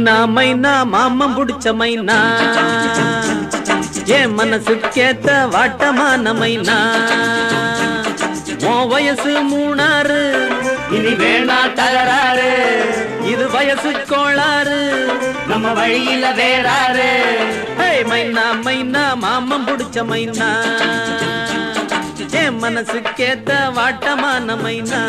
மைனா மைனா மாமம் புடிச்ச மைனா என் மனசுக்கேத்த வாட்டமான மைனா உன் வயசு மூணாறு இனி வேணா தகராறு இது வயசு கோளாறு நம்ம வழியில வேறாரு ஹே மைனா மைனா மாமம் புடிச்ச மைனா என் மனசுக்கேத்த வாட்டமான மைனா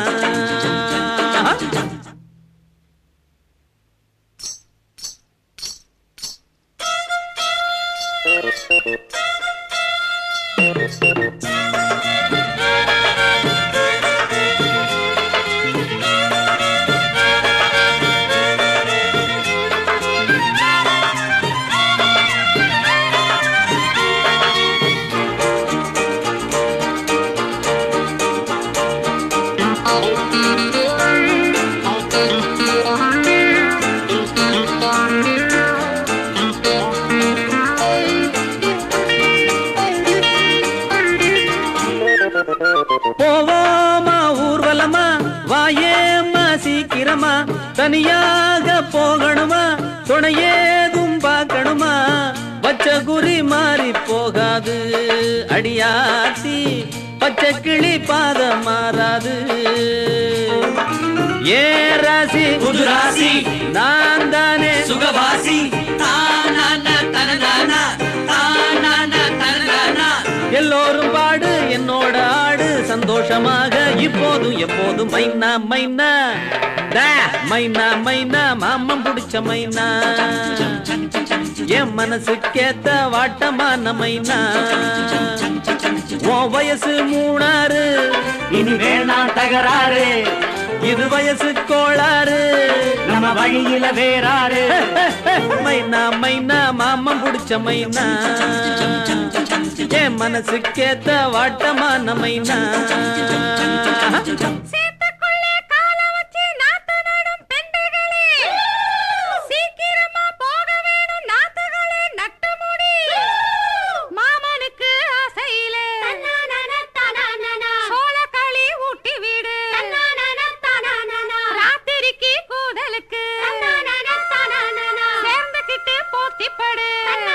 போவோமா ஊர்வலமா வாயேம்மா சீக்கிரமா தனியாக போகணுமா துணையேதும் பார்க்கணுமா பச்ச குறி மாறி போகாது அடியாத்தி பச்சை கிளி பாத மாறாது ஏ ராசி புது ராசி நான் தானே சுகவாசி தானான தனதானா தானான தனதானா எல்லோரும் பாடு என்னோட ஆடு சந்தோஷமாக இப்போதும் எப்போதும் மைனா மைனா டா, மைனா மைனா மாமம் புடிச்ச மைனா என் மனசுக்கேத்த வாட்டமான மைனா உன் வயசு மூணாறு இனி வேணா தகராறு இது வயசு கோளாறு நம்ம வழியில வேறாரு மைனா மைனா மாமம் புடிச்ச மைனா என் மனசுக்கேத்த வாட்டமான மைனா சேத்துக்குள்ளே கால வச்சு நாத்து நடும் பெண்டுகளே சீக்கிரமா போக வேணும் நாத்துகளே நட்டு முடி மாமனுக்கு ஆசையிலே சோளக்களி ஊட்டி விடு ராத்திரிக்கு கூதலுக்கு சேர்ந்துக்கிட்டு போத்திப்படு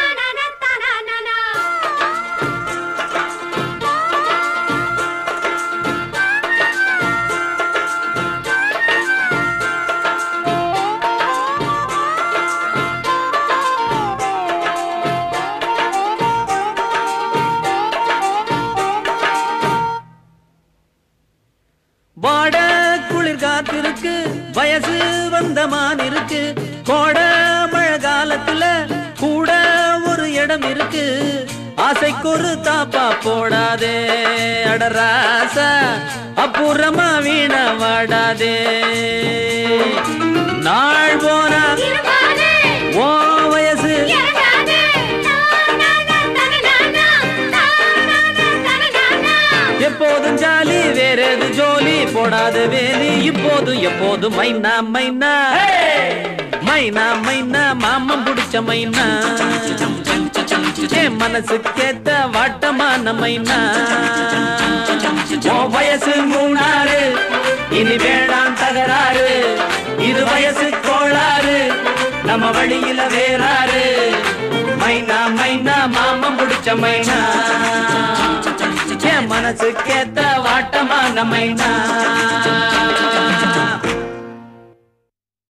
வாட குளிர் காத்திருக்கு வயசு வந்த மான் இருக்கு கோட மழை காலத்துல கூட ஒரு இடம் இருக்கு ஆசைக்கு ஒரு தாப்பா போடாதே அடராசா அப்புறமா வீண வாடாதே நாள் போனா ஓ வயசு எப்போதும் ஜாலி வேற எது ஜோலி போடாத வேலி இப்போதும் எப்போதும் மைனா மைனா மைனா மைனா மாமம் புடிச்ச மைனா என் மனசுக்கேத்த வாட்டமான மைனா உன் வயசு மூணாறு இனி வேணாம் தகராறு இது வயசு கோளாறு நம்ம வழியில வேறாரு மைனா மைனா மாமம் புடிச்ச மைனா என் மனசுக்கேத்த வாட்டமான மைனா